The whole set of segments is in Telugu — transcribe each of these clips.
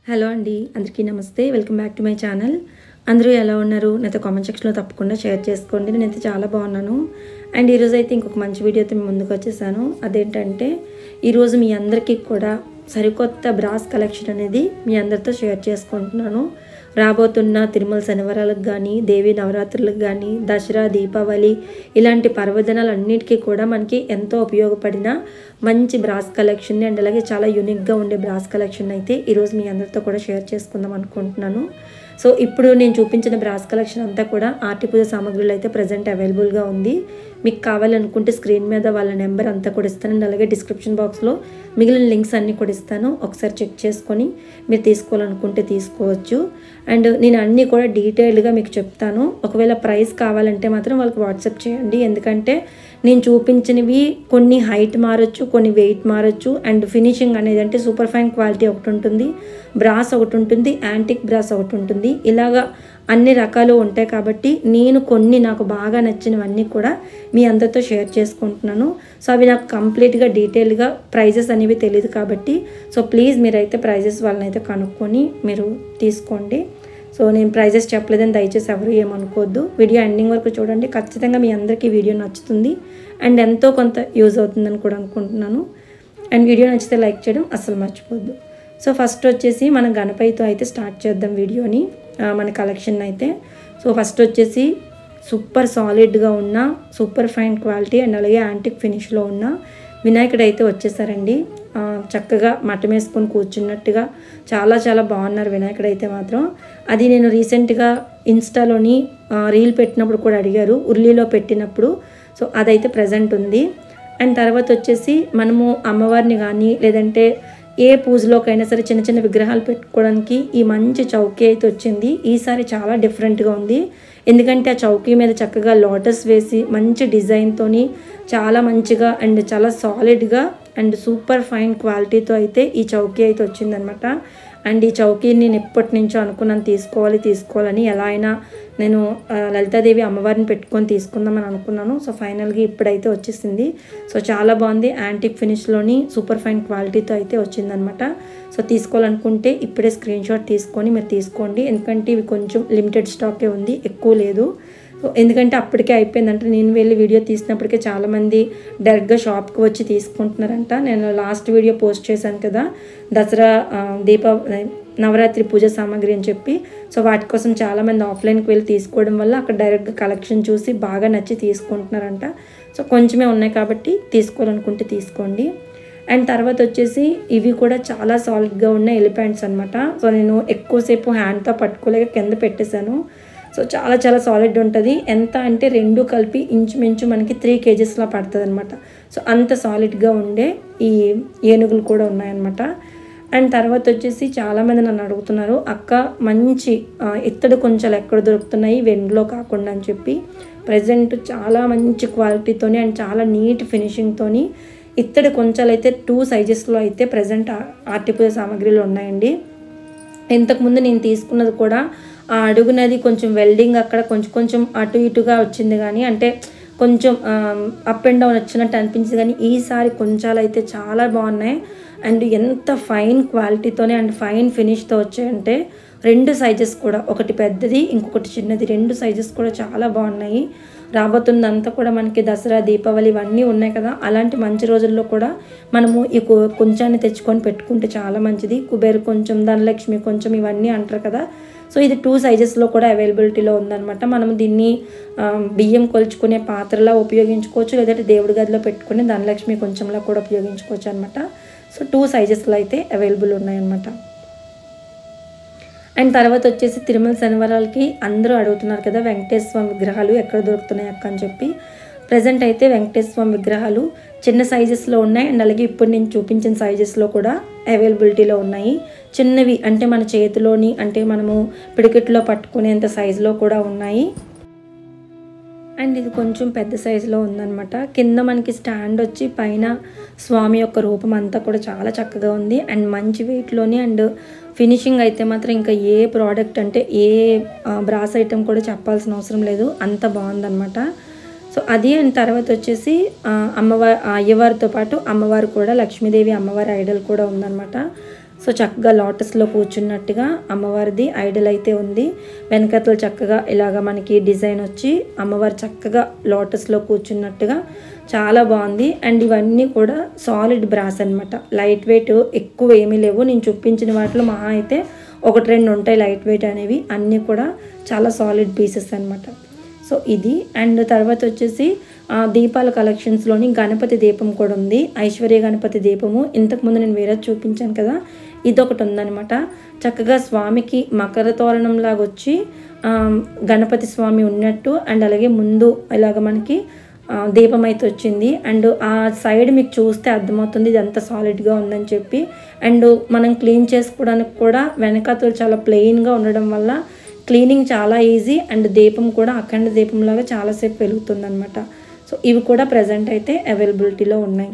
హలో అండి అందరికీ నమస్తే welcome back to my channel అందరూ ఎలా ఉన్నారు నాతో కామెంట్ సెక్షన్లో తప్పకుండా షేర్ చేసుకోండి నేనైతే చాలా బాగున్నాను అండ్ ఈరోజు అయితే ఇంకొక మంచి వీడియోతో మీ ముందుకు వచ్చేసాను అదేంటంటే ఈరోజు మీ అందరికీ కూడా సరికొత్త బ్రాస్ కలెక్షన్ అనేది మీ అందరితో షేర్ చేసుకుంటున్నాను రాబోతున్న తిరుమల శనివారాలకు కానీ దేవి నవరాత్రులకు కానీ దసరా దీపావళి ఇలాంటి పర్వదినాలన్నిటికీ కూడా మనకి ఎంతో ఉపయోగపడిన మంచి బ్రాస్ కలెక్షన్ అండ్ అలాగే చాలా యూనిక్గా ఉండే బ్రాస్ కలెక్షన్ అయితే ఈరోజు మీ అందరితో కూడా షేర్ చేసుకుందాం అనుకుంటున్నాను సో ఇప్పుడు నేను చూపించిన బ్రాస్ కలెక్షన్ అంతా కూడా ఆర్టి పూజ సామాగ్రులు అయితే ప్రజెంట్ అవైలబుల్గా ఉంది మీకు కావాలనుకుంటే స్క్రీన్ మీద వాళ్ళ నెంబర్ అంతా కూడా ఇస్తాను అండ్ అలాగే డిస్క్రిప్షన్ బాక్స్లో మిగిలిన లింక్స్ అన్నీ కూడా ఇస్తాను ఒకసారి చెక్ చేసుకొని మీరు తీసుకోవాలనుకుంటే తీసుకోవచ్చు అండ్ నేను అన్నీ కూడా డీటెయిల్డ్గా మీకు చెప్తాను ఒకవేళ ప్రైస్ కావాలంటే మాత్రం వాళ్ళకి వాట్సాప్ చేయండి ఎందుకంటే నేను చూపించినవి కొన్ని హైట్ మారచ్చు కొన్ని వెయిట్ మారచ్చు అండ్ ఫినిషింగ్ అనేది అంటే సూపర్ ఫైన్ క్వాలిటీ ఒకటి ఉంటుంది బ్రాస్ ఒకటి ఉంటుంది యాంటిక్ బ్రాస్ ఒకటి ఉంటుంది ఇలాగా అన్ని రకాలు ఉంటాయి కాబట్టి నేను కొన్ని నాకు బాగా నచ్చినవన్నీ కూడా మీ అందరితో షేర్ చేసుకుంటున్నాను సో అవి నాకు కంప్లీట్గా డీటెయిల్గా ప్రైజెస్ అనేవి తెలియదు కాబట్టి సో ప్లీజ్ మీరైతే ప్రైజెస్ వాళ్ళని అయితే కనుక్కొని మీరు తీసుకోండి సో నేను ప్రైజెస్ చెప్పలేదని దయచేసి ఎవరు ఏమనుకోవద్దు వీడియో ఎండింగ్ వరకు చూడండి ఖచ్చితంగా మీ అందరికీ వీడియో నచ్చుతుంది అండ్ ఎంతో కొంత యూజ్ అవుతుందని కూడా అనుకుంటున్నాను అండ్ వీడియో నచ్చితే లైక్ చేయడం అస్సలు మర్చిపోద్దు సో ఫస్ట్ వచ్చేసి మనం గణపతితో అయితే స్టార్ట్ చేద్దాం వీడియోని ఆ, మన కలెక్షన్ అయితే సో ఫస్ట్ వచ్చేసి సూపర్ సాలిడ్గా ఉన్న సూపర్ ఫైన్ క్వాలిటీ అండ్ అలాగే యాంటిక్ ఫినిష్లో ఉన్న వినాయకుడు అయితే వచ్చేసారండి ఆ, చక్కగా మఠం వేసుకొని కూర్చున్నట్టుగా చాలా చాలా బాగున్నారు వినాయకుడు అయితే మాత్రం అది నేను రీసెంట్గా ఇన్స్టాలోని ఆ, రీల్ పెట్టినప్పుడు కూడా అడిగారు ఉర్లీలో పెట్టినప్పుడు సో అదైతే ప్రజెంట్ ఉంది అండ్ తర్వాత వచ్చేసి మనము అమ్మవారిని కానీ లేదంటే ఏ పూజలోకైనా సరే చిన్న చిన్న విగ్రహాలు పెట్టుకోవడానికి ఈ మంచి చౌకీ అయితే వచ్చింది ఈసారి చాలా డిఫరెంట్గా ఉంది ఎందుకంటే ఆ చౌకీ మీద చక్కగా లోటస్ వేసి మంచి డిజైన్తోని చాలా మంచిగా అండ్ చాలా సాలిడ్గా అండ్ సూపర్ ఫైన్ క్వాలిటీతో అయితే ఈ చౌకీ అయితే వచ్చిందనమాట అండ్ ఈ చౌకీని నేను ఎప్పటి నుంచో అనుకున్నాను తీసుకోవాలి తీసుకోవాలని ఎలా అయినా నేను ఆ, లలితాదేవి అమ్మవారిని పెట్టుకొని తీసుకుందామని అనుకున్నాను సో ఫైనల్గా ఇప్పుడైతే వచ్చేసింది సో చాలా బాగుంది యాంటిక్ ఫినిష్లోని సూపర్ ఫైన్ క్వాలిటీతో అయితే వచ్చిందనమాట సో తీసుకోవాలనుకుంటే ఇప్పుడే స్క్రీన్ షాట్ తీసుకొని మీరు తీసుకోండి ఎందుకంటే ఇవి కొంచెం లిమిటెడ్ స్టాకే ఉంది ఎక్కువ లేదు సో ఎందుకంటే అప్పటికే అయిపోయిందంటే నేను వెళ్ళి వీడియో తీసినప్పటికే చాలామంది డైరెక్ట్గా షాప్కి వచ్చి తీసుకుంటున్నారంట నేను లాస్ట్ వీడియో పోస్ట్ చేశాను కదా దసరా ఆ, దీప నవరాత్రి పూజ సామాగ్రి అని చెప్పి సో వాటి కోసం చాలామంది ఆఫ్లైన్కి వెళ్ళి తీసుకోవడం వల్ల అక్కడ డైరెక్ట్గా కలెక్షన్ చూసి బాగా నచ్చి తీసుకుంటున్నారంట సో కొంచెమే ఉన్నాయి కాబట్టి తీసుకోవాలనుకుంటే తీసుకోండి అండ్ తర్వాత వచ్చేసి ఇవి కూడా చాలా సాలిడ్గా ఉన్న ఎలిఫెంట్స్ అనమాట సో నేను ఎక్కువసేపు హ్యాండ్తో పట్టుకోలేక కింద పెట్టేశాను సో చాలా చాలా సాలిడ్ ఉంటుంది ఎంత అంటే రెండు కలిపి ఇంచుమించు మనకి త్రీ కేజెస్లా పడుతుంది అనమాట సో అంత సాలిడ్గా ఉండే ఈ ఏనుగులు కూడా ఉన్నాయన్నమాట అండ్ తర్వాత వచ్చేసి చాలామంది నన్ను అడుగుతున్నారు అక్క మంచి ఆ, ఇత్తడి కొంచెలు ఎక్కడ దొరుకుతున్నాయి వెండిలో కాకుండా అని చెప్పి ప్రజెంట్ చాలా మంచి క్వాలిటీతోని అండ్ చాలా నీట్ ఫినిషింగ్తోని ఇత్తడి కొంచెలు అయితే టూ సైజెస్లో అయితే ప్రజెంట్ ఆర్టిపుల్ సామాగ్రిలు ఉన్నాయండి ఇంతకుముందు నేను తీసుకున్నది కూడా ఆ అడుగునది కొంచెం వెల్డింగ్ అక్కడ కొంచెం కొంచెం అటు ఇటుగా వచ్చింది కానీ అంటే కొంచెం అప్ అండ్ డౌన్ వచ్చినట్టు అనిపించింది కానీ ఈసారి కొంచాలు అయితే చాలా బాగున్నాయి అండ్ ఎంత ఫైన్ క్వాలిటీతోనే అండ్ ఫైన్ ఫినిష్తో వచ్చాయంటే రెండు సైజెస్ కూడా ఒకటి పెద్దది ఇంకొకటి చిన్నది రెండు సైజెస్ కూడా చాలా బాగున్నాయి రాబోతుందంతా కూడా మనకి దసరా దీపావళి ఇవన్నీ ఉన్నాయి కదా అలాంటి మంచి రోజుల్లో కూడా మనము ఈ కు- కొంచాన్ని తెచ్చుకొని పెట్టుకుంటే చాలా మంచిది కుబేర్ కొంచెం ధనలక్ష్మి కొంచెం ఇవన్నీ అంటారు కదా సో ఇది టూ సైజెస్లో కూడా అవైలబిలిటీలో ఉందన్నమాట మనం దీన్ని ఆ, బియ్యం కొలుచుకునే పాత్రలా ఉపయోగించుకోవచ్చు లేదంటే దేవుడి గదిలో పెట్టుకుని ధనలక్ష్మి కొంచెంలా కూడా ఉపయోగించుకోవచ్చు అనమాట సో టూ సైజెస్లో అయితే అవైలబుల్ ఉన్నాయన్నమాట అండ్ తర్వాత వచ్చేసి తిరుమల శనివారాలకి అందరూ అడుగుతున్నారు కదా వెంకటేశ్వర స్వామి విగ్రహాలు ఎక్కడ దొరుకుతున్నాయి అక్క అని చెప్పి ప్రజెంట్ అయితే వెంకటేశ్వర స్వామి విగ్రహాలు చిన్న సైజెస్లో ఉన్నాయి అండ్ అలాగే ఇప్పుడు నేను చూపించిన సైజెస్లో కూడా అవైలబిలిటీలో ఉన్నాయి చిన్నవి అంటే మన చేతిలోని అంటే మనము పిడికెట్లో పట్టుకునేంత సైజులో కూడా ఉన్నాయి అండ్ ఇది కొంచెం పెద్ద సైజులో ఉందన్నమాట కింద మనకి స్టాండ్ వచ్చి పైన స్వామి యొక్క రూపం అంతా కూడా చాలా చక్కగా ఉంది అండ్ మంచి వెయిట్లోని అండ్ ఫినిషింగ్ అయితే మాత్రం ఇంకా ఏ ప్రోడక్ట్ అంటే ఏ బ్రాస్ ఐటెం కూడా చెప్పాల్సిన అవసరం లేదు అంత బాగుందన్నమాట సో అది అండ్ తర్వాత వచ్చేసి అమ్మవారి అయ్యవారితో పాటు అమ్మవారు కూడా లక్ష్మీదేవి అమ్మవారి ఐడల్ కూడా ఉందన్నమాట సో చక్కగా లోటస్లో కూర్చున్నట్టుగా అమ్మవారిది ఐడల్ అయితే ఉంది వెనకతలు చక్కగా ఇలాగ మనకి డిజైన్ వచ్చి అమ్మవారు చక్కగా లోటస్లో కూర్చున్నట్టుగా చాలా బాగుంది అండ్ ఇవన్నీ కూడా సాలిడ్ బ్రాస్ అనమాట లైట్ వెయిట్ ఎక్కువ ఏమీ లేవు నేను చూపించిన వాటిలో మహా అయితే ఒకటి రెండు ఉంటాయి లైట్ వెయిట్ అనేవి అన్నీ కూడా చాలా సాలిడ్ పీసెస్ అనమాట సో ఇది అండ్ తర్వాత వచ్చేసి ఆ, దీపాల కలెక్షన్స్లోని గణపతి దీపం కూడా ఉంది ఐశ్వర్య గణపతి దీపము ఇంతకుముందు నేను వేరే చూపించాను కదా ఇదొకటి ఉందన్నమాట చక్కగా స్వామికి మకర తోరణం లాగా వచ్చి ఆ, గణపతి స్వామి ఉన్నట్టు అండ్ అలాగే ముందు ఇలాగ మనకి ఆ, దీపం అయితే వచ్చింది అండ్ ఆ సైడ్ మీకు చూస్తే అర్థమవుతుంది ఇది ఎంత సాలిడ్గా ఉందని చెప్పి అండ్ మనం క్లీన్ చేసుకోవడానికి కూడా వెనకాతలు చాలా ప్లెయిన్గా ఉండడం వల్ల క్లీనింగ్ చాలా ఈజీ అండ్ దీపం కూడా అఖండ దీపం లాగా చాలాసేపు వెలుగుతుంది అనమాట సో ఇవి కూడా ప్రజెంట్ అయితే అవైలబిలిటీలో ఉన్నాయి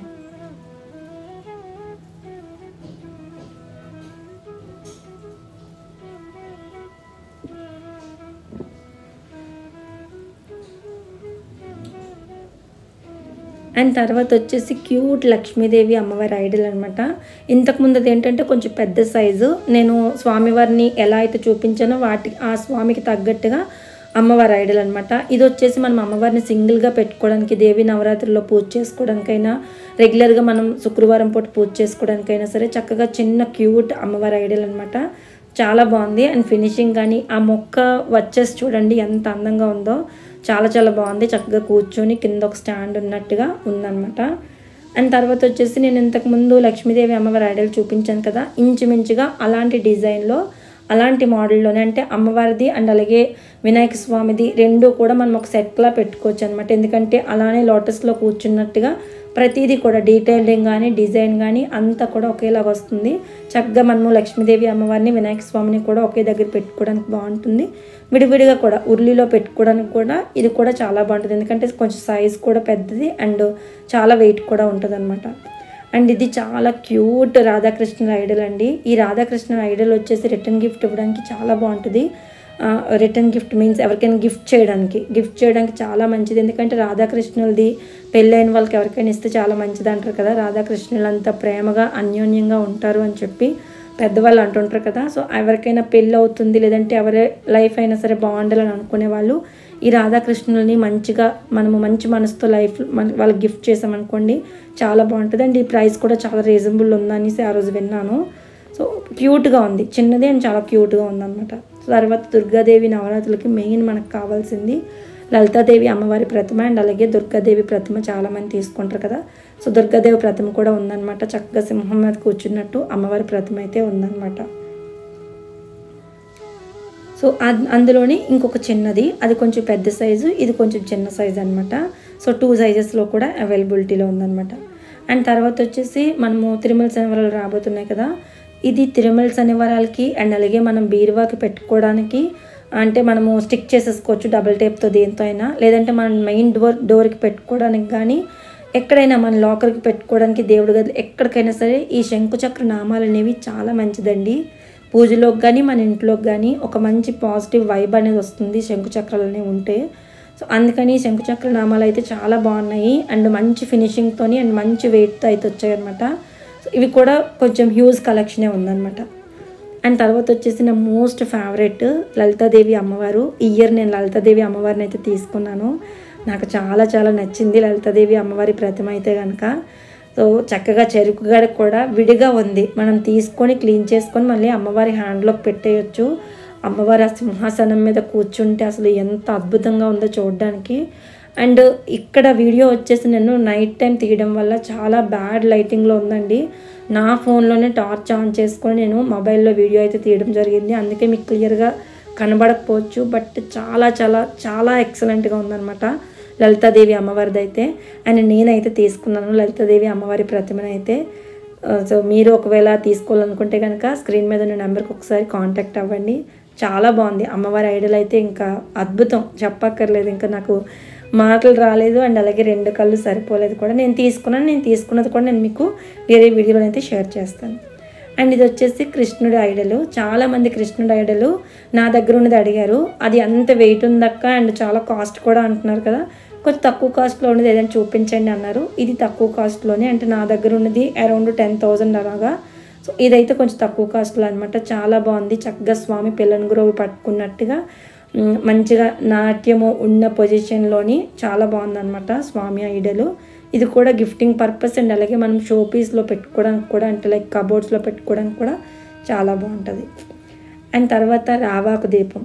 అండ్ తర్వాత వచ్చేసి క్యూట్ లక్ష్మీదేవి అమ్మవారి ఐడల్ అనమాట ఇంతకుముందు అది ఏంటంటే కొంచెం పెద్ద సైజు నేను స్వామివారిని ఎలా అయితే చూపించానో వాటి ఆ స్వామికి తగ్గట్టుగా అమ్మవారి ఐడల్ అనమాట ఇది వచ్చేసి మనం అమ్మవారిని సింగిల్గా పెట్టుకోవడానికి దేవి నవరాత్రిలో పూజ చేసుకోవడానికైనా రెగ్యులర్గా మనం శుక్రవారం పూట పూజ చేసుకోవడానికైనా సరే చక్కగా చిన్న క్యూట్ అమ్మవారి ఐడల్ అనమాట చాలా బాగుంది అండ్ ఫినిషింగ్ కానీ ఆ మొక్క వచ్చేసి చూడండి ఎంత అందంగా ఉందో చాలా చాలా బాగుంది చక్కగా కూర్చొని కింద ఒక స్టాండ్ ఉన్నట్టుగా ఉందన్నమాట అండ్ తర్వాత వచ్చేసి నేను ఇంతకుముందు లక్ష్మీదేవి అమ్మవారి ఐడల్ చూపించాను కదా ఇంచుమించుగా అలాంటి డిజైన్లో అలాంటి మోడల్లోనే అంటే అమ్మవారిది అండ్ అలాగే వినాయక స్వామిది రెండు కూడా మనం ఒక సెట్లా పెట్టుకోవచ్చు అనమాట ఎందుకంటే అలానే లోటస్లో కూర్చున్నట్టుగా ప్రతిదీ కూడా డీటెయిలింగ్ కానీ డిజైన్ కానీ అంతా కూడా ఒకేలాగా వస్తుంది చక్కగా మనము లక్ష్మీదేవి అమ్మవారిని వినాయక స్వామిని కూడా ఒకే దగ్గర పెట్టుకోవడానికి బాగుంటుంది విడివిడిగా కూడా ఉర్లిలో పెట్టుకోవడానికి కూడా ఇది కూడా చాలా బాగుంటుంది ఎందుకంటే కొంచెం సైజ్ కూడా పెద్దది అండ్ చాలా వెయిట్ కూడా ఉంటుంది అండ్ ఇది చాలా క్యూట్ రాధాకృష్ణ ఐడల్ అండి ఈ రాధాకృష్ణ ఐడల్ వచ్చేసి రిటర్న్ గిఫ్ట్ ఇవ్వడానికి చాలా బాగుంటుంది రిటర్న్ గిఫ్ట్ మీన్స్ ఎవరికైనా గిఫ్ట్ చేయడానికి గిఫ్ట్ చేయడానికి చాలా మంచిది ఎందుకంటే రాధాకృష్ణులది పెళ్ళైన వాళ్ళకి ఎవరికైనా ఇస్తే చాలా మంచిది అంటారు కదా రాధాకృష్ణులు అంత ప్రేమగా అన్యోన్యంగా ఉంటారు అని చెప్పి పెద్దవాళ్ళు అంటుంటారు కదా సో ఎవరికైనా పెళ్ళి అవుతుంది లేదంటే ఎవరి లైఫ్ అయినా సరే బాగుండాలని అనుకునే వాళ్ళు ఈ రాధాకృష్ణుల్ని మంచిగా మనము మంచి మనసుతో లైఫ్ మన వాళ్ళకి గిఫ్ట్ చేసామనుకోండి చాలా బాగుంటుంది అండ్ ఈ ప్రైస్ కూడా చాలా రీజనబుల్ ఉందనేసి ఆ రోజు విన్నాను సో క్యూట్గా ఉంది చిన్నది అండ్ చాలా క్యూట్గా ఉందన్నమాట సో తర్వాత దుర్గాదేవి నవరాత్రులకి మెయిన్ మనకు కావాల్సింది లలితాదేవి అమ్మవారి ప్రతిమ అండ్ అలాగే దుర్గాదేవి ప్రతిమ చాలామంది తీసుకుంటారు కదా సో దుర్గాదేవి ప్రతిమ కూడా ఉందన్నమాట చక్కగా సింహం మీద కూర్చున్నట్టు అమ్మవారి ప్రతిమ అయితే ఉందన్నమాట సో అద్- అందులోని ఇంకొక చిన్నది అది కొంచెం పెద్ద సైజు ఇది కొంచెం చిన్న సైజు అనమాట సో టూ సైజెస్లో కూడా అవైలబిలిటీలో ఉందన్నమాట అండ్ తర్వాత వచ్చేసి మనము తిరుమల శనివారాలు రాబోతున్నాయి కదా ఇది తిరుమల శనివారాలకి అండ్ అలాగే మనం బీరువాకి పెట్టుకోవడానికి అంటే మనము స్టిక్ చేసేసుకోవచ్చు డబుల్ టేప్తో దేంతో అయినా లేదంటే మనం మెయిన్ డోర్ డోర్కి పెట్టుకోవడానికి కానీ ఎక్కడైనా మన లాకర్కి పెట్టుకోవడానికి దేవుడి గది ఎక్కడికైనా సరే ఈ శంకుచక్ర నామాలు అనేవి చాలా మంచిదండి పూజలోకి కానీ మన ఇంట్లోకి కానీ ఒక మంచి పాజిటివ్ వైబ్ అనేది వస్తుంది శంకుచక్రాలు అనేవి ఉంటే సో అందుకని శంకుచక్ర నామాలు అయితే చాలా బాగున్నాయి అండ్ మంచి ఫినిషింగ్తోని అండ్ మంచి వెయిట్తో అయితే వచ్చాయి అనమాట సో ఇవి కూడా కొంచెం హ్యూజ్ కలెక్షనే ఉందన్నమాట అండ్ తర్వాత వచ్చేసి నా మోస్ట్ ఫేవరెట్ లలితాదేవి అమ్మవారు ఈ ఇయర్ నేను లలితాదేవి అమ్మవారిని అయితే తీసుకున్నాను నాకు చాలా చాలా నచ్చింది లలితాదేవి అమ్మవారి ప్రతిమ అయితే కనుక సో చక్కగా చెరుకు గడ కూడా విడిగా ఉంది మనం తీసుకొని క్లీన్ చేసుకొని మళ్ళీ అమ్మవారి హ్యాండ్లోకి పెట్టేయచ్చు అమ్మవారి ఆ సింహాసనం మీద కూర్చుంటే అసలు ఎంత అద్భుతంగా ఉందో చూడడానికి అండ్ ఇక్కడ వీడియో వచ్చేసి నేను నైట్ టైం తీయడం వల్ల చాలా బ్యాడ్ లైటింగ్లో ఉందండి నా ఫోన్లోనే టార్చ్ ఆన్ చేసుకొని నేను మొబైల్లో వీడియో అయితే తీయడం జరిగింది అందుకే మీకు క్లియర్గా కనబడకపోవచ్చు బట్ చాలా చాలా చాలా ఎక్సలెంట్గా ఉందన్నమాట లలితాదేవి అమ్మవారిది అయితే అండ్ నేనైతే తీసుకున్నాను లలితాదేవి అమ్మవారి ప్రతిమనైతే ఆ, సో మీరు ఒకవేళ తీసుకోవాలనుకుంటే కనుక స్క్రీన్ మీద ఉన్న నెంబర్కి ఒకసారి కాంటాక్ట్ అవ్వండి చాలా బాగుంది అమ్మవారి ఐడల్ అయితే ఇంకా అద్భుతం చెప్పక్కర్లేదు ఇంకా నాకు మాటలు రాలేదు అండ్ అలాగే రెండు కళ్ళు సరిపోలేదు కూడా నేను తీసుకున్నాను నేను తీసుకున్నది కూడా నేను మీకు వేరే వీడియోలో అయితే షేర్ చేస్తాను అండ్ ఇది వచ్చేసి కృష్ణుడి ఐడలు చాలామంది కృష్ణుడి ఐడలు నా దగ్గర ఉన్నది అడిగారు అది అంత వెయిట్ ఉందక్క అండ్ చాలా కాస్ట్ కూడా అంటున్నారు కదా కొంచెం తక్కువ కాస్ట్లో ఉన్నది ఏదైనా చూపించండి అన్నారు ఇది తక్కువ కాస్ట్లోనే అంటే నా దగ్గర ఉన్నది అరౌండ్ టెన్ థౌజండ్ అలాగా సో ఇదైతే కొంచెం తక్కువ కాస్ట్లో అనమాట చాలా బాగుంది చక్కగా స్వామి పిల్లని గురువు పట్టుకున్నట్టుగా మ్, మంచిగా నాట్యము ఉన్న పొజిషన్లోని చాలా బాగుందన్నమాట స్వామి ఐడలు ఇది కూడా గిఫ్టింగ్ పర్పస్ అండ్ అలాగే మనం షో పీస్లో పెట్టుకోవడానికి కూడా అంటే లైక్ కబోర్డ్స్లో పెట్టుకోవడానికి కూడా చాలా బాగుంటుంది అండ్ తర్వాత రావాకు దీపం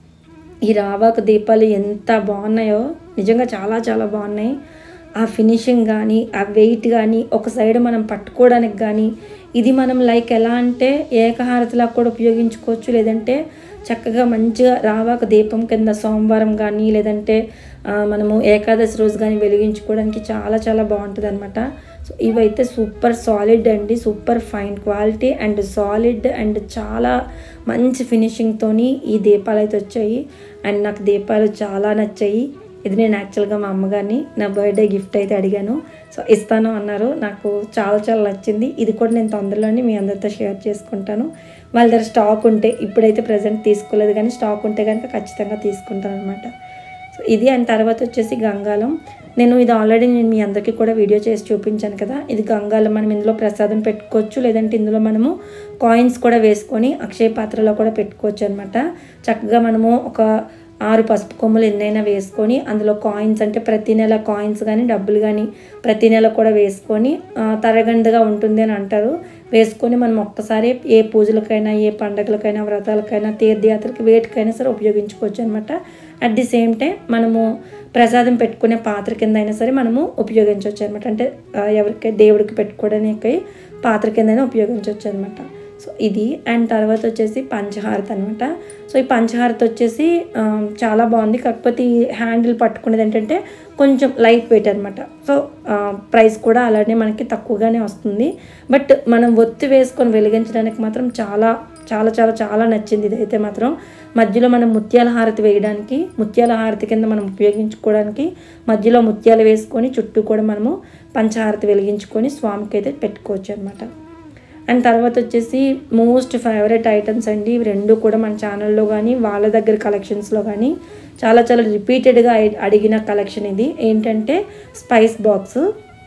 ఈ రావాకు దీపాలు ఎంత బాగున్నాయో నిజంగా చాలా చాలా బాగున్నాయి ఆ ఫినిషింగ్ కానీ ఆ వెయిట్ కానీ ఒక సైడ్ మనం పట్టుకోవడానికి కానీ ఇది మనం లైక్ ఎలా అంటే ఏకహారతిలా కూడా ఉపయోగించుకోవచ్చు లేదంటే చక్కగా మంచిగా రావాకు దీపం కింద సోమవారం కానీ లేదంటే ఆ, మనము ఏకాదశి రోజు కానీ వెలిగించుకోవడానికి చాలా చాలా బాగుంటుంది అనమాట సో ఇవైతే సూపర్ సాలిడ్ అండి super fine quality and solid and చాలా మంచి ఫినిషింగ్తోని ఈ దీపాలు అయితే వచ్చాయి అండ్ నాకు దీపాలు చాలా నచ్చాయి ఇది నేను యాక్చువల్గా మా అమ్మగారిని నా బర్త్డే గిఫ్ట్ అయితే అడిగాను సో ఇస్తాను అన్నారు నాకు చాలా చాలా నచ్చింది ఇది కూడా నేను తొందరలోనే మీ అందరితో షేర్ చేసుకుంటాను వాళ్ళ దగ్గర స్టాక్ ఉంటే ఇప్పుడైతే ప్రజెంట్ తీసుకోలేదు కానీ స్టాక్ ఉంటే కనుక ఖచ్చితంగా తీసుకుంటాను అనమాట సో ఇది అండ్ తర్వాత వచ్చేసి గంగాలం నేను ఇది ఆల్రెడీ నేను మీ అందరికీ కూడా వీడియో చేసి చూపించాను కదా ఇది గంగాలం మనం ఇందులో ప్రసాదం పెట్టుకోవచ్చు లేదంటే ఇందులో మనము కాయిన్స్ కూడా వేసుకొని అక్షయ పాత్రలో కూడా పెట్టుకోవచ్చు అనమాట చక్కగా మనము ఒక ఆరు పసుపు కొమ్ములు ఎన్నైనా వేసుకొని అందులో కాయిన్స్ అంటే ప్రతి నెల కాయిన్స్ కానీ డబ్బులు కానీ ప్రతి నెల కూడా వేసుకొని ఆ, తరగండుగా ఉంటుంది అని అంటారు వేసుకొని మనం ఒక్కసారి ఏ పూజలకైనా ఏ పండగలకైనా వ్రతాలకైనా తీర్థయాత్రకి వేటికైనా సరే ఉపయోగించుకోవచ్చు అనమాట అట్ ది సేమ్ టైం మనము ప్రసాదం పెట్టుకునే పాత్ర కింద అయినా సరే మనము ఉపయోగించవచ్చు అనమాట అంటే ఆ, ఎవరికి దేవుడికి పెట్టుకోవడానికి పాత్ర కిందైనా ఉపయోగించవచ్చు అనమాట సో ఇది అండ్ తర్వాత వచ్చేసి పంచహారతి అనమాట సో ఈ పంచహారతి వచ్చేసి ఆ, చాలా బాగుంది కాకపోతే ఈ హ్యాండిల్ పట్టుకునేది ఏంటంటే కొంచెం లైట్ వెయిట్ అనమాట సో ప్రైస్ కూడా అలానే మనకి తక్కువగానే వస్తుంది బట్ మనం ఒత్తి వేసుకొని వెలిగించడానికి మాత్రం చాలా చాలా చాలా చాలా నచ్చింది ఇదైతే మాత్రం మధ్యలో మనం ముత్యాల హారతి వేయడానికి ముత్యాల హారతి కింద మనం ఉపయోగించుకోవడానికి మధ్యలో ముత్యాలు వేసుకొని చుట్టూ కూడా మనము పంచహారతి వెలిగించుకొని స్వామికి అయితే పెట్టుకోవచ్చు అనమాట అండ్ తర్వాత వచ్చేసి మోస్ట్ ఫేవరెట్ ఐటమ్స్ అండి ఇవి రెండు కూడా మన ఛానల్లో కానీ వాళ్ళ దగ్గర కలెక్షన్స్లో కానీ చాలా చాలా రిపీటెడ్గా అడిగిన కలెక్షన్ ఇది ఏంటంటే స్పైస్ బాక్స్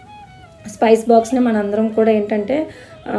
స్పైస్ బాక్స్ని మనందరం కూడా ఏంటంటే ఆ,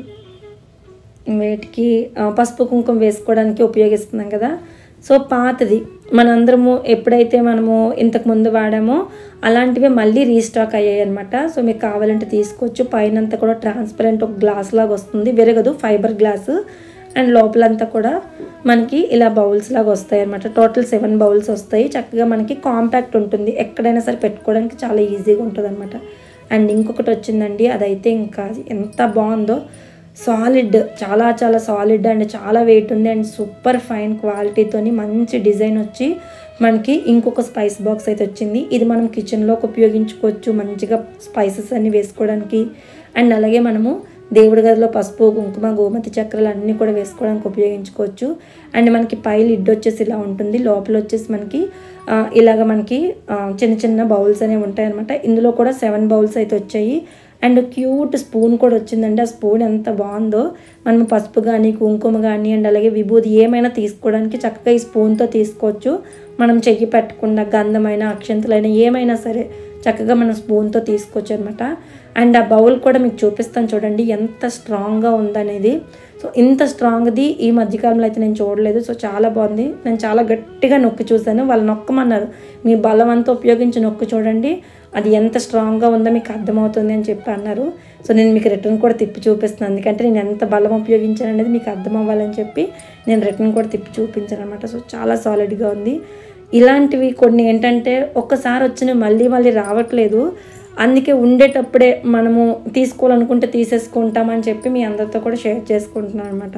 వేటికి ఆ, పసుపు కుంకుమ వేసుకోవడానికి ఉపయోగిస్తున్నాం కదా సో పాతది మనందరము ఎప్పుడైతే మనము ఇంతకు ముందు వాడామో అలాంటివి మళ్ళీ రీస్టాక్ అయ్యాయి అనమాట సో మీకు కావాలంటే తీసుకోవచ్చు పైన అంతా కూడా ట్రాన్స్పరెంట్ ఒక గ్లాస్ లాగా వస్తుంది విరగదు ఫైబర్ గ్లాస్ అండ్ లోపలంతా కూడా మనకి ఇలా బౌల్స్ లాగా వస్తాయి అనమాట టోటల్ సెవెన్ బౌల్స్ వస్తాయి చక్కగా మనకి కాంపాక్ట్ ఉంటుంది ఎక్కడైనా సరే పెట్టుకోవడానికి చాలా ఈజీగా ఉంటుంది అనమాట అండ్ ఇంకొకటి వచ్చిందండి అదైతే ఇంకా ఎంత బాగుందో సాలిడ్ చాలా చాలా సాలిడ్ అండ్ చాలా వెయిట్ ఉంది అండ్ సూపర్ ఫైన్ క్వాలిటీతోని మంచి డిజైన్ వచ్చి మనకి ఇంకొక స్పైస్ బాక్స్ అయితే వచ్చింది ఇది మనం కిచెన్లోకి ఉపయోగించుకోవచ్చు మంచిగా స్పైసెస్ అన్ని వేసుకోవడానికి అండ్ అలాగే మనము దేవుడి గదిలో పసుపు కుంకుమ గోమతి చక్రాలు అన్నీ కూడా వేసుకోవడానికి ఉపయోగించుకోవచ్చు అండ్ మనకి పై లిడ్ వచ్చేసి ఇలా ఉంటుంది లోపల వచ్చేసి మనకి ఆ, ఇలాగ మనకి ఆ, చిన్న చిన్న బౌల్స్ అనేవి ఉంటాయి అనమాట ఇందులో కూడా సెవెన్ బౌల్స్ అయితే వచ్చాయి అండ్ క్యూట్ స్పూన్ కూడా వచ్చిందండి ఆ స్పూన్ ఎంత బాగుందో మనం పసుపు కానీ కుంకుమ కానీ అండ్ అలాగే విభూది ఏమైనా తీసుకోవడానికి చక్కగా ఈ స్పూన్తో తీసుకోవచ్చు మనం చెయ్యి పెట్టకుండా గంధమైన అక్షంతలైన ఏమైనా సరే చక్కగా మనం స్పూన్తో తీసుకోవచ్చు అనమాట అండ్ ఆ బౌల్ కూడా మీకు చూపిస్తాను చూడండి ఎంత స్ట్రాంగ్గా ఉందనేది సో ఇంత స్ట్రాంగ్ది ఈ మధ్యకాలంలో అయితే నేను చూడలేదు సో చాలా బాగుంది నేను చాలా గట్టిగా నొక్కి చూశాను వాళ్ళు నొక్కమన్నారు మీ బలం అంతా ఉపయోగించి నొక్కి చూడండి అది ఎంత స్ట్రాంగ్గా ఉందో మీకు అర్థమవుతుంది అని చెప్పి అన్నారు సో నేను మీకు రిటర్న్ కూడా తిప్పి చూపిస్తున్నాను ఎందుకంటే నేను ఎంత బలం ఉపయోగించాను అనేది మీకు అర్థం అవ్వాలని చెప్పి నేను రిటర్న్ కూడా తిప్పి చూపించాను అనమాట సో చాలా సాలిడ్గా ఉంది ఇలాంటివి కొన్ని ఏంటంటే ఒక్కసారి వచ్చిన మళ్ళీ మళ్ళీ రావట్లేదు అందుకే ఉండేటప్పుడే మనము తీసుకోవాలనుకుంటే తీసేసుకుంటామని చెప్పి మీ అందరితో కూడా షేర్ చేసుకుంటున్నాను అనమాట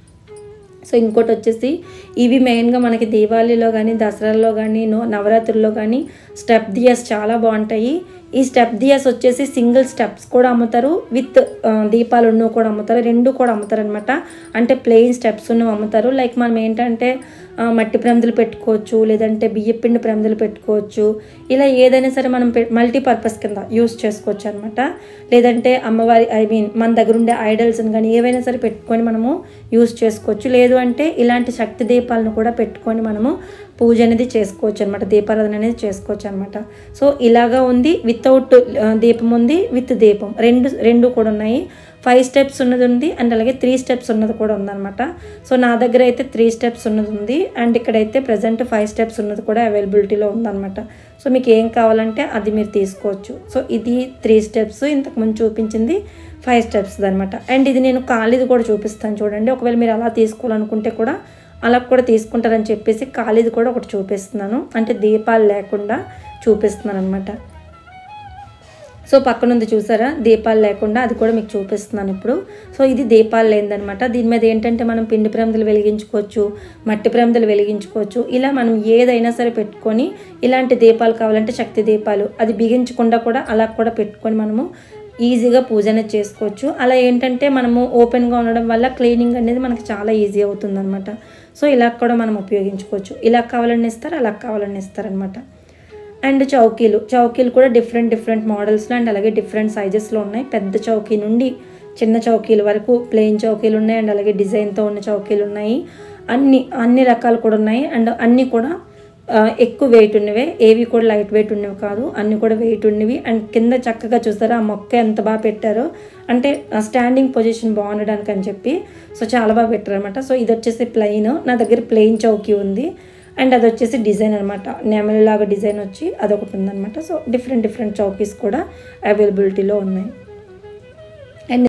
సో ఇంకోటి వచ్చేసి ఇవి మెయిన్గా మనకి దీపావళిలో కానీ దసరాలో కానీ నో నవరాత్రుల్లో కానీ స్టెప్ దియాస్ చాలా బాగుంటాయి ఈ స్టెప్ దియాస్ వచ్చేసి సింగిల్ స్టెప్స్ కూడా అమ్ముతారు విత్ దీపాలు ఉన్నవి కూడా అమ్ముతారు రెండు కూడా అమ్ముతారు అనమాట అంటే ప్లెయిన్ స్టెప్స్ ఉన్నవి అమ్ముతారు లైక్ మనం ఏంటంటే ఆ, మట్టి ప్రమిదలు పెట్టుకోవచ్చు లేదంటే బియ్య పిండి ప్రమిదలు పెట్టుకోవచ్చు ఇలా ఏదైనా సరే మనం మల్టీపర్పస్ కింద యూస్ చేసుకోవచ్చు అనమాట లేదంటే అమ్మవారి ఐ మీన్ మన దగ్గర ఉండే ఐడల్స్ని కానీ ఏవైనా సరే పెట్టుకొని మనము యూస్ చేసుకోవచ్చు లేదు అంటే ఇలాంటి శక్తి దీపాలను కూడా పెట్టుకొని మనము పూజ అనేది చేసుకోవచ్చు అనమాట దీపారాధన అనేది చేసుకోవచ్చు అనమాట సో ఇలాగా ఉంది వితౌట్ దీపం ఉంది విత్ దీపం రెండు రెండు కూడా ఉన్నాయి ఫైవ్ స్టెప్స్ ఉన్నది ఉంది అండ్ అలాగే త్రీ స్టెప్స్ ఉన్నది కూడా ఉందన్నమాట సో నా దగ్గర అయితే త్రీ స్టెప్స్ ఉన్నది ఉంది అండ్ ఇక్కడైతే ప్రజెంట్ ఫైవ్ స్టెప్స్ ఉన్నది కూడా అవైలబిలిటీలో ఉందన్నమాట సో మీకు ఏం కావాలంటే అది మీరు తీసుకోవచ్చు సో ఇది త్రీ స్టెప్స్ ఇంతకుముందు చూపించింది ఫైవ్ స్టెప్స్ అనమాట అండ్ ఇది నేను ఖాళీది కూడా చూపిస్తాను చూడండి ఒకవేళ మీరు అలా తీసుకోవాలనుకుంటే కూడా అలా కూడా తీసుకుంటారని చెప్పేసి ఖాళీది కూడా ఒకటి చూపిస్తున్నాను అంటే దీపాలు లేకుండా చూపిస్తున్నాను అనమాట సో పక్కన ఉంది చూసారా దీపాలు లేకుండా అది కూడా మీకు చూపిస్తున్నాను ఇప్పుడు సో ఇది దీపాలు లేదనమాట దీని మీద ఏంటంటే మనం పిండి ప్రమిదలు వెలిగించుకోవచ్చు మట్టి ప్రమిదలు వెలిగించుకోవచ్చు ఇలా మనం ఏదైనా సరే పెట్టుకొని ఇలాంటి దీపాలు కావాలంటే శక్తి దీపాలు అది బిగించకుండా కూడా అలా కూడా పెట్టుకొని మనము ఈజీగా పూజ అనేది చేసుకోవచ్చు అలా ఏంటంటే మనము ఓపెన్గా ఉండడం వల్ల క్లీనింగ్ అనేది మనకి చాలా ఈజీ అవుతుంది అనమాట సో ఇలా కూడా మనం ఉపయోగించుకోవచ్చు ఇలా కావాలని ఇస్తారు అలా కావాలని ఇస్తారనమాట అండ్ చౌకీలు చౌకీలు కూడా డిఫరెంట్ డిఫరెంట్ మోడల్స్లో అండ్ అలాగే డిఫరెంట్ సైజెస్లో ఉన్నాయి పెద్ద చౌకీ నుండి చిన్న చౌకీల వరకు ప్లెయిన్ చౌకీలు ఉన్నాయి అండ్ అలాగే డిజైన్తో ఉన్న చౌకీలు ఉన్నాయి అన్ని అన్ని రకాలు కూడా ఉన్నాయి అండ్ అన్నీ కూడా ఆ, ఎక్కువ వెయిట్ ఉన్నవే ఏవి కూడా లైట్ వెయిట్ ఉన్నవి కాదు అన్నీ కూడా వెయిట్ ఉన్నవి అండ్ కింద చక్కగా చూస్తారా ఆ మొక్క ఎంత బాగా పెట్టారో అంటే స్టాండింగ్ పొజిషన్ బాగుండడానికి అని చెప్పి సో చాలా బాగా పెట్టారు అనమాట సో ఇది వచ్చేసి ప్లెయిన్ నా దగ్గర ప్లెయిన్ చౌకీ ఉంది అండ్ అది వచ్చేసి డిజైన్ అనమాట నెమలి లాగా డిజైన్ వచ్చి అదొకటి ఉందన్నమాట సో డిఫరెంట్ డిఫరెంట్ చౌకీస్ కూడా అవైలబిలిటీలో ఉన్నాయి అండ్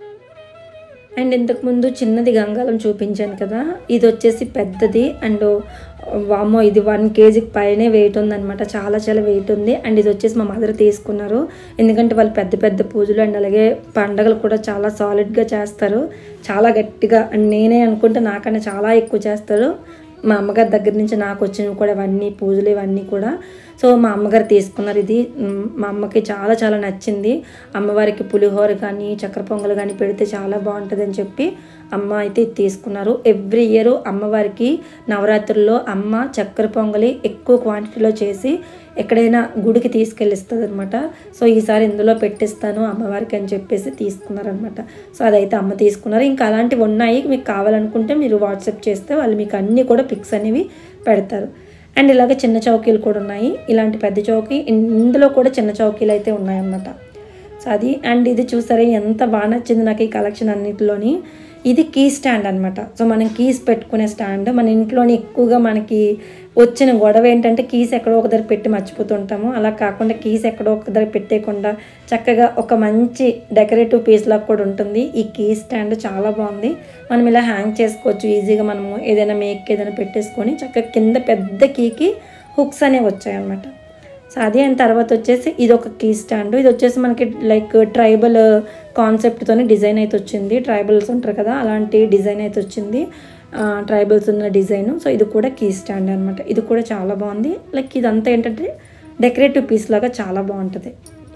అండ్ ఇంతకుముందు చిన్నది గంగాలం చూపించాను కదా ఇది వచ్చేసి పెద్దది అండ్ వామో ఇది వన్ కేజీకి పైనే వెయిట్ ఉందన్నమాట చాలా చాలా వెయిట్ ఉంది అండ్ ఇది వచ్చేసి మా మదర్ తీసుకున్నారు ఎందుకంటే వాళ్ళు పెద్ద పెద్ద పూజలు అండ్ అలాగే పండగలు కూడా చాలా సాలిడ్గా చేస్తారు చాలా గట్టిగా అండ్ నేనే అనుకుంటే నాకన్నా చాలా ఎక్కువ చేస్తారు మా అమ్మగారి దగ్గర నుంచి నాకు వచ్చినవి కూడా ఇవన్నీ పూజలు ఇవన్నీ కూడా సో మా అమ్మగారు తీసుకున్నారు ఇది మ్, మా అమ్మకి చాలా చాలా నచ్చింది అమ్మవారికి పులిహోర కానీ చక్కెర పొంగల్ కానీ పెడితే చాలా బాగుంటుంది అని చెప్పి అమ్మ అయితే ఇది తీసుకున్నారు ఎవ్రీ ఇయర్ అమ్మవారికి నవరాత్రుల్లో అమ్మ చక్కెర పొంగలి ఎక్కువ క్వాంటిటీలో చేసి ఎక్కడైనా గుడికి తీసుకెళ్ళిస్తుంది అనమాట సో ఈసారి ఇందులో పెట్టిస్తాను అమ్మవారికి అని చెప్పేసి తీసుకున్నారనమాట సో అదైతే అమ్మ తీసుకున్నారు ఇంకా అలాంటివి ఉన్నాయి మీకు కావాలనుకుంటే మీరు వాట్సాప్ చేస్తే వాళ్ళు మీకు అన్నీ కూడా పిక్స్ అనేవి పెడతారు అండ్ ఇలాగ చిన్న చౌకీలు కూడా ఉన్నాయి ఇలాంటి పెద్ద చౌకీ ఇన్- ఇందులో కూడా చిన్న చౌకీలు అయితే ఉన్నాయన్నమాట సో అది అండ్ ఇది చూసారా ఎంత బాగా నచ్చింది నాకు ఈ కలెక్షన్ అన్నిటిలోని ఇది కీ స్టాండ్ అనమాట సో మనం కీస్ పెట్టుకునే స్టాండ్ మన ఇంట్లోని ఎక్కువగా మనకి వచ్చిన గొడవ ఏంటంటే కీస్ ఎక్కడో ఒక దగ్గర పెట్టి మర్చిపోతుంటాము అలా కాకుండా కీస్ ఎక్కడో ఒక దగ్గర పెట్టేయకుండా చక్కగా ఒక మంచి డెకరేటివ్ పీస్ లాగా కూడా ఉంటుంది ఈ కీ స్టాండ్ చాలా బాగుంది మనం ఇలా హ్యాంగ్ చేసుకోవచ్చు ఈజీగా మనము ఏదైనా మేక్ ఏదైనా పెట్టేసుకొని చక్కగా కింద పెద్ద కీకి హుక్స్ అనేవి వచ్చాయన్నమాట సో అది అయిన తర్వాత వచ్చేసి ఇది ఒక కీ స్టాండ్ ఇది వచ్చేసి మనకి లైక్ ట్రైబల్ కాన్సెప్ట్తోని డిజైన్ అయితే వచ్చింది ట్రైబల్స్ ఉంటారు కదా అలాంటి డిజైన్ అయితే వచ్చింది ట్రైబల్స్ ఉన్న డిజైన్ సో ఇది కూడా కీ స్టాండ్ అనమాట ఇది కూడా చాలా బాగుంది లైక్ ఇదంతా ఏంటంటే డెకరేటివ్ పీస్ లాగా చాలా బాగుంటుంది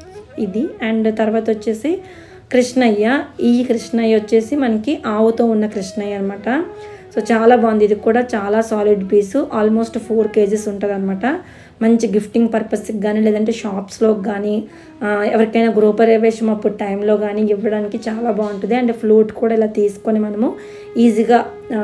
ఇది అండ్ తర్వాత వచ్చేసి కృష్ణయ్య ఈ కృష్ణయ్య వచ్చేసి మనకి ఆవుతో ఉన్న కృష్ణయ్య అనమాట సో చాలా బాగుంది ఇది కూడా చాలా solid piece almost four KGs ఉంటుంది అనమాట మంచి గిఫ్టింగ్ పర్పస్కి కానీ లేదంటే షాప్స్లో కానీ ఆ, ఎవరికైనా గృహప్రవేశం అప్పుడు టైంలో కానీ ఇవ్వడానికి చాలా బాగుంటుంది అండ్ ఫ్లూట్ కూడా ఇలా తీసుకొని మనము ఈజీగా ఆ,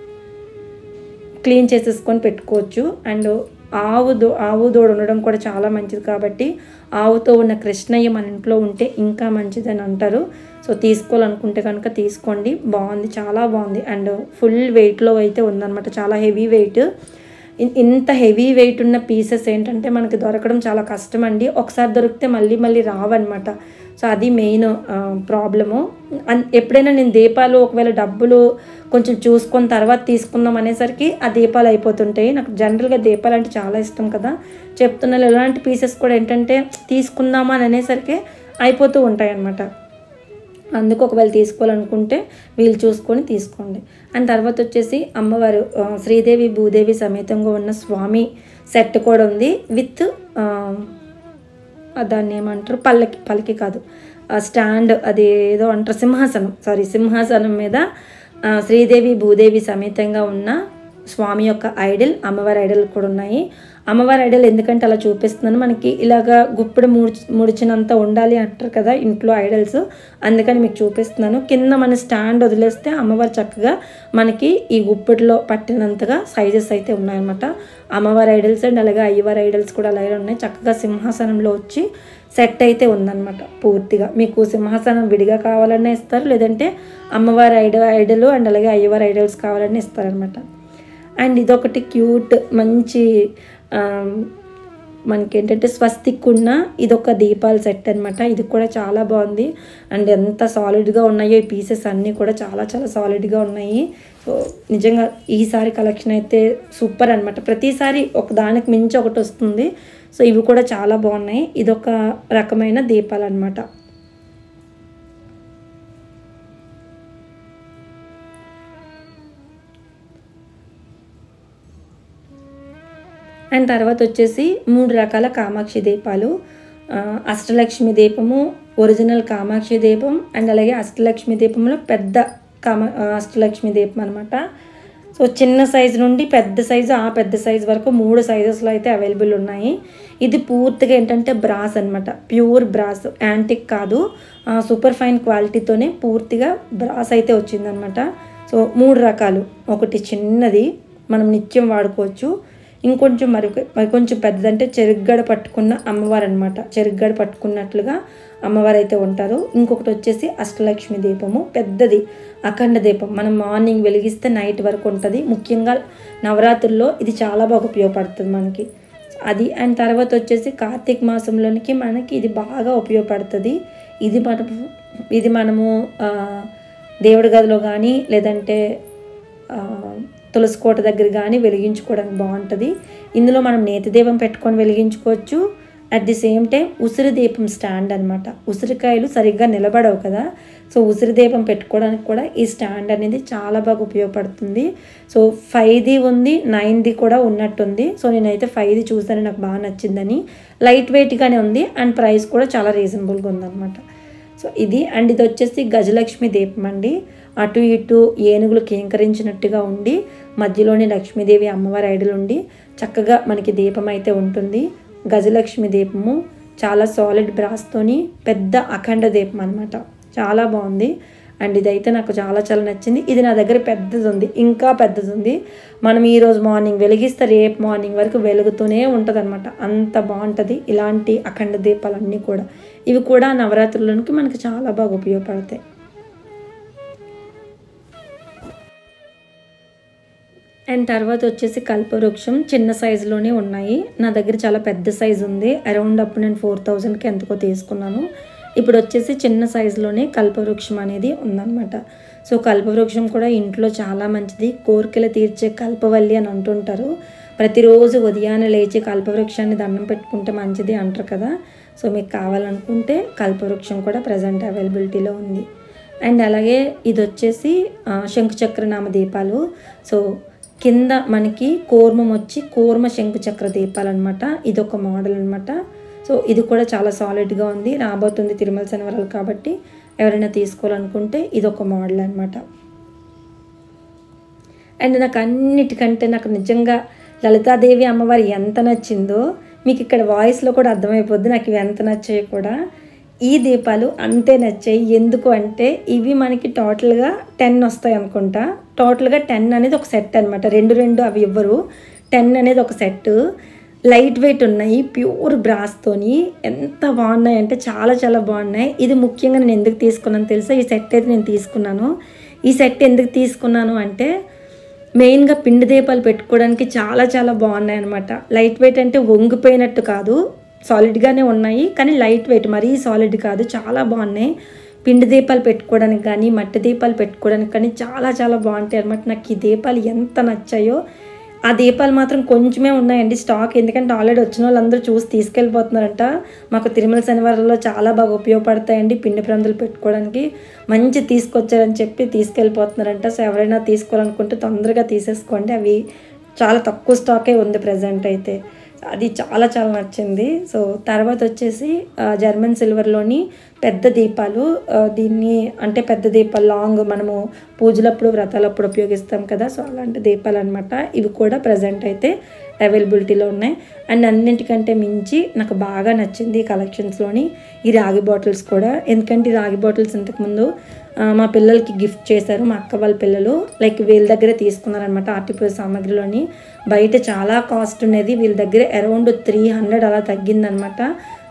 క్లీన్ చేసేసుకొని పెట్టుకోవచ్చు అండ్ ఆవు దో ఆవు దూడ ఉండడం కూడా చాలా మంచిది కాబట్టి ఆవుతో ఉన్న కృష్ణయ్య మన ఇంట్లో ఉంటే ఇంకా మంచిదని అంటారు సో తీసుకోవాలనుకుంటే కనుక తీసుకోండి బాగుంది చాలా బాగుంది అండ్ ఫుల్ వెయిట్లో అయితే ఉందన్నమాట చాలా హెవీ వెయిట్ ఇన్- ఇంత హెవీ వెయిట్ ఉన్న పీసెస్ ఏంటంటే మనకి దొరకడం చాలా కష్టం అండి ఒకసారి దొరికితే మళ్ళీ మళ్ళీ రావన్నమాట సో అది మెయిన్ ప్రాబ్లము అన్- ఎప్పుడైనా నేను దీపాలు ఒకవేళ డబ్బులు కొంచెం చూసుకొని తర్వాత తీసుకుందాం అనేసరికి ఆ దీపాలు అయిపోతుంటాయి నాకు జనరల్గా దీపాలు అంటే చాలా ఇష్టం కదా చెప్తున్నాను ఇలాంటి పీసెస్ కూడా ఏంటంటే తీసుకుందామా అని అనేసరికి అయిపోతూ ఉంటాయి అన్నమాట అందుకు ఒకవేళ తీసుకోవాలనుకుంటే వీళ్ళు చూసుకొని తీసుకోండి అండ్ తర్వాత వచ్చేసి అమ్మవారు ఆ, శ్రీదేవి భూదేవి సమేతంగా ఉన్న స్వామి సెట్ కూడా ఉంది విత్ ఆ, ఆ దాన్ని ఏమంటారు పల్లకి పల్లకి కాదు ఆ స్టాండ్ అది ఏదో అంటారు సింహాసనం సారీ సింహాసనం మీద ఆ, శ్రీదేవి భూదేవి సమేతంగా ఉన్న స్వామి యొక్క ఐడల్ అమ్మవారి ఐడల్ కూడా ఉన్నాయి అమ్మవారి ఐడల్ ఎందుకంటే అలా చూపిస్తున్నాను మనకి ఇలాగా గుప్పెడు ముడిచి ముడిచినంత ఉండాలి అంటారు కదా ఇంట్లో ఐడల్స్ అందుకని మీకు చూపిస్తున్నాను కింద మన స్టాండ్ వదిలేస్తే అమ్మవారు చక్కగా మనకి ఈ గుప్పెట్లో పట్టినంతగా సైజెస్ అయితే ఉన్నాయన్నమాట అమ్మవారి ఐడల్స్ అండ్ అలాగే అయ్యవారి ఐడల్స్ కూడా అలాగే ఉన్నాయి చక్కగా సింహాసనంలో వచ్చి సెట్ అయితే ఉందన్నమాట పూర్తిగా మీకు సింహాసనం విడిగా కావాలన్నా ఇస్తారు లేదంటే అమ్మవారి ఐడ ఐడలు అండ్ అలాగే అయ్యవారి ఐడల్స్ కావాలన్నా ఇస్తారనమాట అండ్ ఇదొకటి క్యూట్ మంచి ఆ, మనకి ఏంటంటే స్వస్తిక్ ఉన్న ఇదొక దీపాల సెట్ అనమాట ఇది కూడా చాలా బాగుంది అండ్ ఎంత సాలిడ్గా ఉన్నాయో ఈ పీసెస్ అన్నీ కూడా చాలా చాలా సాలిడ్గా ఉన్నాయి సో నిజంగా ఈసారి కలెక్షన్ అయితే సూపర్ అనమాట ప్రతిసారి ఒక దానికి మించి ఒకటి వస్తుంది సో ఇవి కూడా చాలా బాగున్నాయి ఇదొక రకమైన దీపాలు అనమాట అండ్ తర్వాత వచ్చేసి మూడు రకాల కామాక్షి దీపాలు ఆ, అష్టలక్ష్మి దీపము ఒరిజినల్ కామాక్షి దీపం అండ్ అలాగే అష్టలక్ష్మి దీపంలో పెద్ద కామ ఆ, అష్టలక్ష్మి దీపం అనమాట సో చిన్న సైజు నుండి పెద్ద సైజు ఆ పెద్ద సైజు వరకు మూడు సైజెస్లో అయితే అవైలబుల్ ఉన్నాయి ఇది పూర్తిగా ఏంటంటే బ్రాస్ అనమాట ప్యూర్ బ్రాస్ యాంటిక్ కాదు ఆ, సూపర్ ఫైన్ క్వాలిటీతోనే పూర్తిగా బ్రాస్ అయితే వచ్చిందనమాట సో మూడు రకాలు ఒకటి చిన్నది మనం నిత్యం వాడుకోవచ్చు ఇంకొంచెం మరి మరి కొంచెం పెద్దదంటే చెరుగ్గడ పట్టుకున్న అమ్మవారు అనమాట చెరుగ్గడ పట్టుకున్నట్లుగా అమ్మవారు అయితే ఉంటారు ఇంకొకటి వచ్చేసి అష్టలక్ష్మి దీపము పెద్దది అఖండ దీపం మనం మార్నింగ్ వెలిగిస్తే నైట్ వరకు ఉంటుంది ముఖ్యంగా నవరాత్రుల్లో ఇది చాలా బాగా ఉపయోగపడుతుంది మనకి అది అండ్ తర్వాత వచ్చేసి కార్తీక మాసంలోనికి మనకి ఇది బాగా ఉపయోగపడుతుంది ఇది మనము ఇది మనము ఆ, దేవుడి గదిలో కానీ లేదంటే ఆ, తులసి కోట దగ్గర కానీ వెలిగించుకోవడానికి బాగుంటుంది ఇందులో మనం నేతి దీపం పెట్టుకొని వెలిగించుకోవచ్చు అట్ ది సేమ్ టైం ఉసిరి దీపం స్టాండ్ అనమాట ఉసిరికాయలు సరిగ్గా నిలబడవు కదా సో ఉసిరి దీపం పెట్టుకోవడానికి కూడా ఈ స్టాండ్ అనేది చాలా బాగా ఉపయోగపడుతుంది సో ఫైవ్ది ఉంది నైన్ది కూడా ఉన్నట్టుంది సో నేనైతే ఫైవ్ది చూసాను నాకు బాగా నచ్చిందని లైట్ వెయిట్గానే ఉంది అండ్ ప్రైస్ కూడా చాలా రీజనబుల్గా ఉందన్నమాట సో ఇది అండ్ ఇది వచ్చేసి గజలక్ష్మి దీపం అండి అటు ఇటు ఏనుగులు కేంకరించినట్టుగా ఉండి మధ్యలోనే లక్ష్మీదేవి అమ్మవారి ఐడలు ఉండి చక్కగా మనకి దీపం అయితే ఉంటుంది గజలక్ష్మి దీపము చాలా సాలిడ్ బ్రాస్తోని పెద్ద అఖండ దీపం అనమాట చాలా బాగుంది అండ్ ఇదైతే నాకు చాలా చాలా నచ్చింది ఇది నా దగ్గర పెద్దది ఉంది ఇంకా పెద్దది ఉంది మనం ఈరోజు మార్నింగ్ వెలిగిస్తే రేపు మార్నింగ్ వరకు వెలుగుతూనే ఉంటుంది అనమాట అంత బాగుంటుంది ఇలాంటి అఖండ దీపాలన్నీ కూడా ఇవి కూడా నవరాత్రులకి మనకి చాలా బాగా ఉపయోగపడతాయి అండ్ తర్వాత వచ్చేసి కల్పవృక్షం చిన్న సైజులోనే ఉన్నాయి నా దగ్గర చాలా పెద్ద సైజు ఉంది అరౌండ్ అప్పుడు నేను ఫోర్ థౌజండ్కి ఎంతకో తీసుకున్నాను ఇప్పుడు వచ్చేసి చిన్న సైజులోనే కల్పవృక్షం అనేది ఉందన్నమాట సో కల్పవృక్షం కూడా ఇంట్లో చాలా మంచిది కోరికలు తీర్చే కల్పవల్లి అని అంటుంటారు ప్రతిరోజు ఉదయాన్నే లేచి కల్పవృక్షాన్ని దండం పెట్టుకుంటే మంచిది అంటారు కదా సో మీకు కావాలనుకుంటే కల్పవృక్షం కూడా ప్రజెంట్ అవైలబిలిటీలో ఉంది అండ్ అలాగే ఇది వచ్చేసి ఆ, శంకుచక్రనామ దీపాలు సో కింద మనకి కూర్మం వచ్చి కూర్మ శంకుచక్ర దీపాలు అనమాట ఇది ఒక మోడల్ అనమాట సో ఇది కూడా చాలా సాలిడ్గా ఉంది రాబోతుంది తిరుమల శనివారాలు కాబట్టి ఎవరైనా తీసుకోవాలనుకుంటే ఇది ఒక మోడల్ అనమాట అండ్ నాకు అన్నిటికంటే నాకు నిజంగా లలితాదేవి అమ్మవారి ఎంత నచ్చిందో మీకు ఇక్కడ వాయిస్లో కూడా అర్థమైపోద్ది నాకు ఇవి ఎంత నచ్చాయి కూడా ఈ దీపాలు అంతే నచ్చాయి ఎందుకు అంటే ఇవి మనకి టోటల్గా టెన్ వస్తాయి అనుకుంటా టోటల్గా టెన్ అనేది ఒక సెట్ అనమాట రెండు రెండు అవి ఇవ్వరు టెన్ అనేది ఒక సెట్ లైట్ వెయిట్ ఉన్నాయి ప్యూర్ బ్రాస్తోని ఎంత బాగున్నాయి అంటే చాలా చాలా బాగున్నాయి ఇది ముఖ్యంగా నేను ఎందుకు తీసుకున్నాను తెలుసా ఈ సెట్ అయితే నేను తీసుకున్నాను ఈ సెట్ ఎందుకు తీసుకున్నాను అంటే మెయిన్గా పిండి దీపాలు పెట్టుకోవడానికి చాలా చాలా బాగున్నాయి అనమాట లైట్ వెయిట్ అంటే వంగిపోయినట్టు కాదు సాలిడ్గానే ఉన్నాయి కానీ లైట్ వెయిట్ మరీ సాలిడ్ కాదు చాలా బాగున్నాయి పిండి దీపాలు పెట్టుకోవడానికి కానీ మట్టి దీపాలు పెట్టుకోవడానికి కానీ చాలా చాలా బాగుంటాయి అనమాట నాకు ఈ దీపాలు ఎంత నచ్చాయో ఆ దీపాలు మాత్రం కొంచెమే ఉన్నాయండి స్టాక్ ఎందుకంటే ఆల్రెడీ వచ్చిన వాళ్ళందరూ చూసి తీసుకెళ్ళిపోతున్నారంట మాకు తిరుమల శనివారంలో చాలా బాగా ఉపయోగపడతాయండి పిండి ప్రాంతాలు పెట్టుకోవడానికి మంచి తీసుకొచ్చారని చెప్పి తీసుకెళ్ళిపోతున్నారంట సో ఎవరైనా తీసుకోవాలనుకుంటే తొందరగా తీసేసుకోండి అవి చాలా తక్కువ స్టాకే ఉంది ప్రజెంట్ అయితే అది చాలా చాలా నచ్చింది సో తర్వాత వచ్చేసి ఆ, జర్మన్ సిల్వర్లోని పెద్ద దీపాలు ఆ, దీన్ని అంటే పెద్ద దీపాలు లాంగ్ మనము పూజలప్పుడు వ్రతాలప్పుడు ఉపయోగిస్తాం కదా సో అలాంటి దీపాలు అనమాట ఇవి కూడా ప్రజెంట్ అయితే అవైలబిలిటీలో ఉన్నాయి అండ్ అన్నింటికంటే మించి నాకు బాగా నచ్చింది ఈ కలెక్షన్స్లోని ఈ రాగి బాటిల్స్ కూడా ఎందుకంటే ఈ రాగి బాటిల్స్ ఇంతకుముందు ఆ, మా పిల్లలకి గిఫ్ట్ చేశారు మా అక్క వాళ్ళ పిల్లలు లైక్ వీళ్ళ దగ్గరే తీసుకున్నారనమాట ఆర్టిఫిషియల్ సామాగ్రిలోని బయట చాలా కాస్ట్ ఉండేది వీళ్ళ దగ్గర అరౌండ్ త్రీ హండ్రెడ్ అలా తగ్గిందనమాట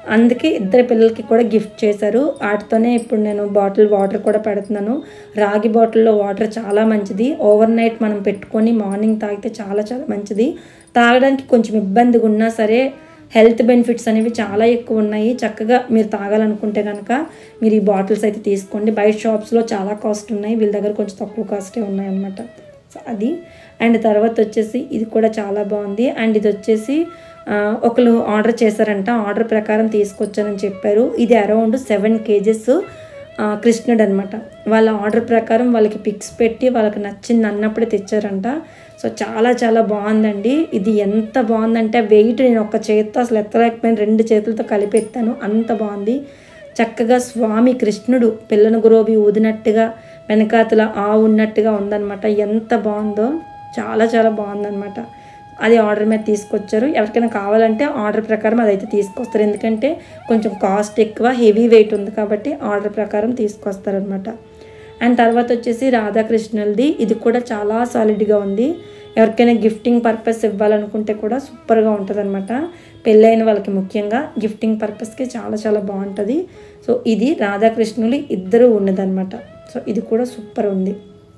అందుకే ఇద్దరు పిల్లలకి కూడా గిఫ్ట్ చేశారు వాటితోనే ఇప్పుడు నేను బాటిల్ వాటర్ కూడా పెడుతున్నాను రాగి బాటిల్లో వాటర్ చాలా మంచిది ఓవర్ నైట్ మనం పెట్టుకొని మార్నింగ్ తాగితే చాలా చాలా మంచిది తాగడానికి కొంచెం ఇబ్బందిగా ఉన్నా సరే హెల్త్ బెనిఫిట్స్ అనేవి చాలా ఎక్కువ ఉన్నాయి చక్కగా మీరు తాగాలనుకుంటే కనుక మీరు ఈ బాటిల్స్ అయితే తీసుకోండి బయట షాప్స్లో చాలా కాస్ట్ ఉన్నాయి వీళ్ళ దగ్గర కొంచెం తక్కువ కాస్టే ఉన్నాయి అన్నమాట సో అది అండ్ తర్వాత వచ్చేసి ఇది కూడా చాలా బాగుంది అండ్ ఇది వచ్చేసి ఆ, ఒకరు ఆర్డర్ చేశారంట ఆర్డర్ ప్రకారం తీసుకొచ్చానని చెప్పారు ఇది అరౌండ్ సెవెన్ కేజెస్ కృష్ణుడు అనమాట వాళ్ళ ఆర్డర్ ప్రకారం వాళ్ళకి పిక్స్ పెట్టి వాళ్ళకి నచ్చింది అన్నప్పుడే తెచ్చారంట సో చాలా చాలా బాగుందండి ఇది ఎంత బాగుందంటే వెయిట్ నేను ఒక చేత్తో అసలు ఎత్తలేకపోయిన రెండు చేతులతో కలిపెత్తాను అంత బాగుంది చక్కగా స్వామి కృష్ణుడు పిల్లను గురోబి ఊదినట్టుగా వెనకాతల ఆవు ఉన్నట్టుగా ఉందన్నమాట ఎంత బాగుందో చాలా చాలా బాగుందన్నమాట అది ఆర్డర్ మీద తీసుకొచ్చారు ఎవరికైనా కావాలంటే ఆర్డర్ ప్రకారం అదైతే తీసుకొస్తారు ఎందుకంటే కొంచెం కాస్ట్ ఎక్కువ హెవీ వెయిట్ ఉంది కాబట్టి ఆర్డర్ ప్రకారం తీసుకొస్తారనమాట అండ్ తర్వాత వచ్చేసి రాధాకృష్ణులది ఇది కూడా చాలా సాలిడ్గా ఉంది ఎవరికైనా గిఫ్టింగ్ పర్పస్ ఇవ్వాలనుకుంటే కూడా సూపర్గా ఉంటుంది అనమాట పెళ్ళైన వాళ్ళకి ముఖ్యంగా గిఫ్టింగ్ పర్పస్కి చాలా చాలా బాగుంటుంది సో ఇది రాధాకృష్ణులు ఇద్దరు ఉన్నదన్నమాట సో ఇది కూడా సూపర్ ఉంది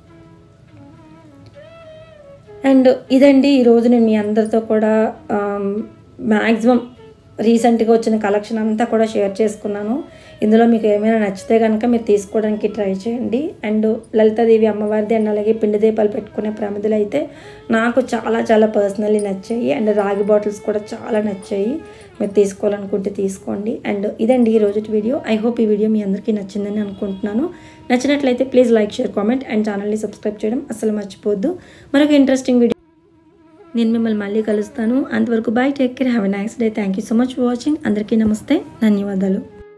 అండ్ ఇదండి ఈరోజు నేను మీ అందరితో కూడా మ్యాక్సిమం రీసెంట్గా వచ్చిన కలెక్షన్ అంతా కూడా షేర్ చేసుకున్నాను ఇందులో మీకు ఏమైనా నచ్చితే కనుక మీరు తీసుకోవడానికి ట్రై చేయండి అండ్ లలితాదేవి అమ్మవారిది అండ్ అలాగే పిండి దీపాలు పెట్టుకునే ప్రమిదలు అయితే నాకు చాలా చాలా పర్సనల్లీ నచ్చాయి అండ్ రాగి బాటిల్స్ కూడా చాలా నచ్చాయి మీరు తీసుకోవాలనుకుంటే తీసుకోండి అండ్ ఇదండి ఈ రోజు వీడియో ఐ హోప్ ఈ వీడియో మీ అందరికీ నచ్చిందని అనుకుంటున్నాను నచ్చినట్లయితే please like share comment and ఛానల్ని సబ్స్క్రైబ్ చేయడం అసలు మర్చిపోద్దు మరొక ఇంట్రెస్టింగ్ వీడియో నేను మిమ్మల్ని మళ్ళీ కలుస్తాను అంతవరకు bye take care have a nice day thank you so much for watching అందరికీ నమస్తే ధన్యవాదాలు